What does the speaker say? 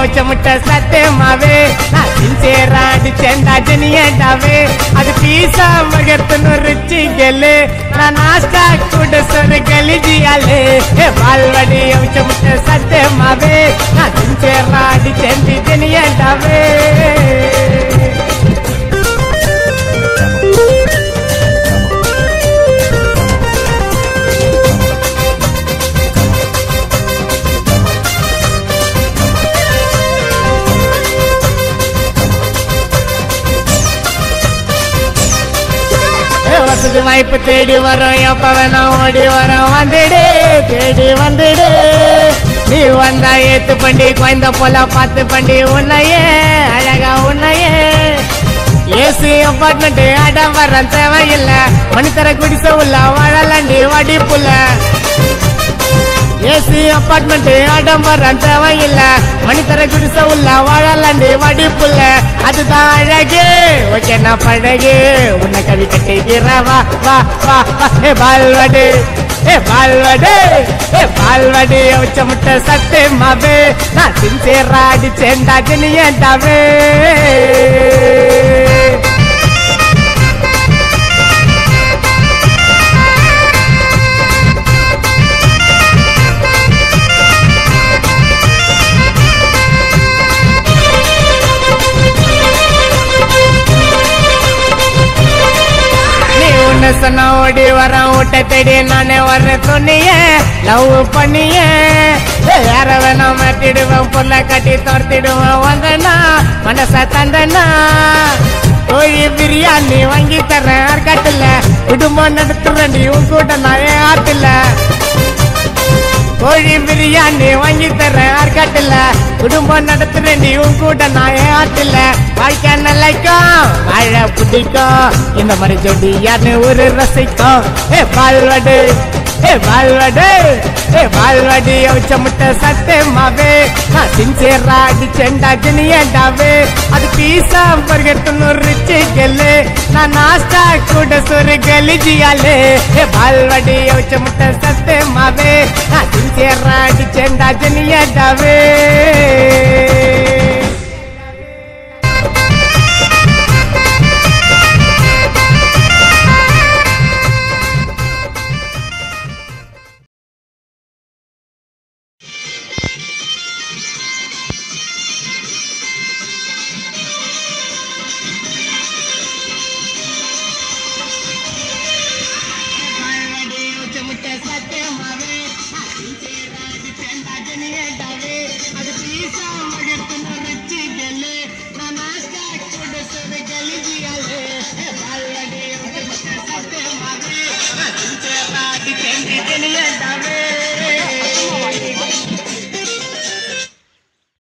யோச்ச முட்டை சத்தியமாவே நான் சின்சேரா அடிச்சேன்டா ஜெனியண்டாவே அது பீசா மகத்துன்னு ருச்சி கெல்லு நான் நாஸ்டா கூட சொன்ன கலிஜியாலே ஏ பால்வடி யோச்ச முட்டை சத்தியமாவே நான் சின்சேரா அடிச்சேன் ஜெனியண்டாவே வசதி வாய்ப்பு தேடி வரும் எப்ப வேணா ஓடி வரும் வந்துடு தேடி வந்துடு நீ வந்தா ஏத்து பண்டி குழந்த போல பார்த்து பண்டி உன்னையே அழகா உன்னையே ஏசி அப்பார்ட்மெண்ட் ஆடம்பரம் தேவையில்ல மணித்தர குடிசை உள்ள வாழலாண்டி வடிப்புல ஏசி அப்பார்ட்மெண்ட் ஆடம்பரம் தேவையில்ல மணித்தர குடிசை உள்ள வாழலாண்டி வடிப்புல அதுதான் அழகு ஓகே நான் பழகு உன்னை கவி கட்டிக்கிற வா வா வா வா ஏ பால்வடு ஏ பால்வடு ஏ பால்வடு உச்ச முட்டை சத்து மாவு நான் சின்சேரா அடிச்சேன்டா ஜெனியண்டாவே நீ உன்ன சொன்ன ஓடி வர ஊட்ட தேடி நானே வர்ற சொன்னிய லவ் பண்ணிய யார வேணா மாட்டிடுவேன் பொருள கட்டி தோர்த்திடுவேன் வந்தனா மனச தந்தனா கோழி பிரியாணி வாங்கி தரேன் ஆர்காட்டுல குடும்பம் நடத்துறேன் நீ உன் கூட நான் ஏன் ஆத்துல கோழி பிரியாணி வாங்கி தரேன் ஆர்காட்டுல குடும்பம் நடத்துறேன் நீ உன் கூட நான் ஏன் ஆத்துல வாழ்க்கை நிலைக்கும் வாழ பிடிக்கும் இந்த மாதிரி ஜோடி யாருன்னு ஒரு ரசிக்கும் ஏ பால்வடு ஏ பால்வடு ஏ பால்வடி அவிச்ச முட்டை சத்து மாவே நான் சின்சேரா அடிச்சேன்டா ஜெனியண்டாவே அது பீசா பர்கர் தொண்ணூறு சிக்கலு நான் நாஸ்டா கூட சொரு கலிஜியாலே ஏ பால்வடி அவிச்ச முட்டை சத்து மாவே நான் சின்சேரா அடிச்சேன்டா ஜெனியண்டாவே அது